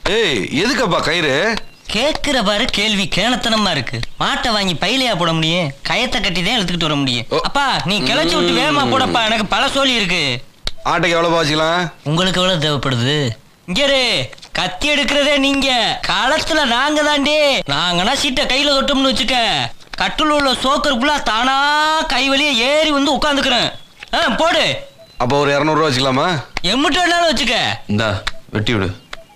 ஏய் எதுக்கப்பா கயிறு கேக்குற பாரு கேள்வி கேணத்தனமா இருக்கு மாட்டை வாங்கி பையிலையா போட முடியும் கயத்தை கட்டி தான் எடுத்துக்கிட்டு வர முடியும் ஓ. அப்பா நீ கிளச்சி விட்டு வேகமா போடப்பா எனக்கு பல சோலி இருக்கு ஆட்டைக்கு எவ்வளோப்பா வச்சுக்கலாம் உங்களுக்கு எவ்வளவு தேவைப்படுது இங்க இரு, கத்தி எடுக்கிறதே நீங்க களத்துல நாங்க தாண்டி நாங்கன்னா சீட்டை கையில தொட்டோம்னு வச்சுக்க கட்டுல உள்ள சோக்கர் ஃபுல்லா தானா கை வழியே ஏறி வந்து உட்காந்துக்கிறேன் ஆ போடு அப்போ ஒரு இரநூறுவா வச்சுக்கலாமா எம்மிட்டு வேணாலும் வச்சுக்க இந்தா வெட்டி விடு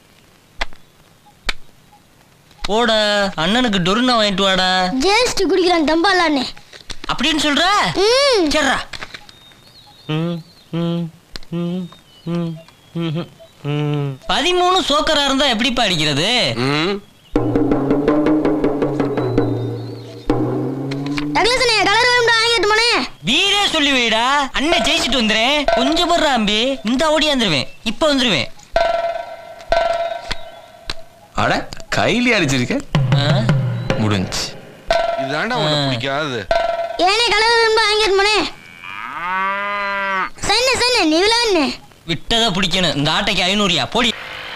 போட அண்ணனுக்கு டொருனா வாங்கிட்டு வாடா ஜேஸ்ட் குடிக்கிறான் தம்பாலான்னு அப்படின்னு சொல்ற ம் சரிடா பதிமூணு சோக்கரா இருந்தா எப்படிப்பா அடிக்கிறது ம் டக்ளசனே கலர் வேணும்டா வாங்கிட்டு போனே வீரே சொல்லி வைடா அண்ணன் ஜெயிச்சிட்டு வந்துறேன் கொஞ்சம் போடுறா அம்பி இந்த ஓடியாந்துருவேன் இப்ப வந்துருவேன் அட கையிலே அடிச்சிருக்க ஆ? முடிஞ்சு இதாண்டா உனக்கு பிடிக்காது ஏனே கலர் வேணும்டா வாங்கிட்டு போனே சன்னு சன்னு நீ விளான்னு விட்டதை பிடிக்கணும் இந்த ஆட்டைக்கு ஐநூறுயா போடி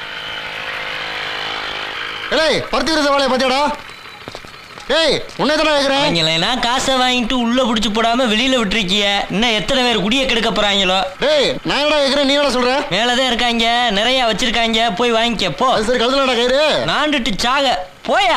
ஏய் பருத்திக்கிற வேலையை பார்த்தியாடா ஏய் உன்னை தானே கேட்குறேன் அவங்களெல்லாம் காசை வாங்கிட்டு உள்ள பிடிச்சு போடாம வெளியில விட்டுருக்கிய இன்னும் எத்தனை பேர் குடிய கெடுக்க போறாங்களோ டேய் நான் என்னடா கேட்குறேன் நீ என்னடா சொல்ற மேலதான் இருக்காங்க நிறைய வச்சிருக்காங்க போய் வாங்கிக்க போ அது சரி கழுதுலடா கயிறு நாண்டுட்டு சாக போயா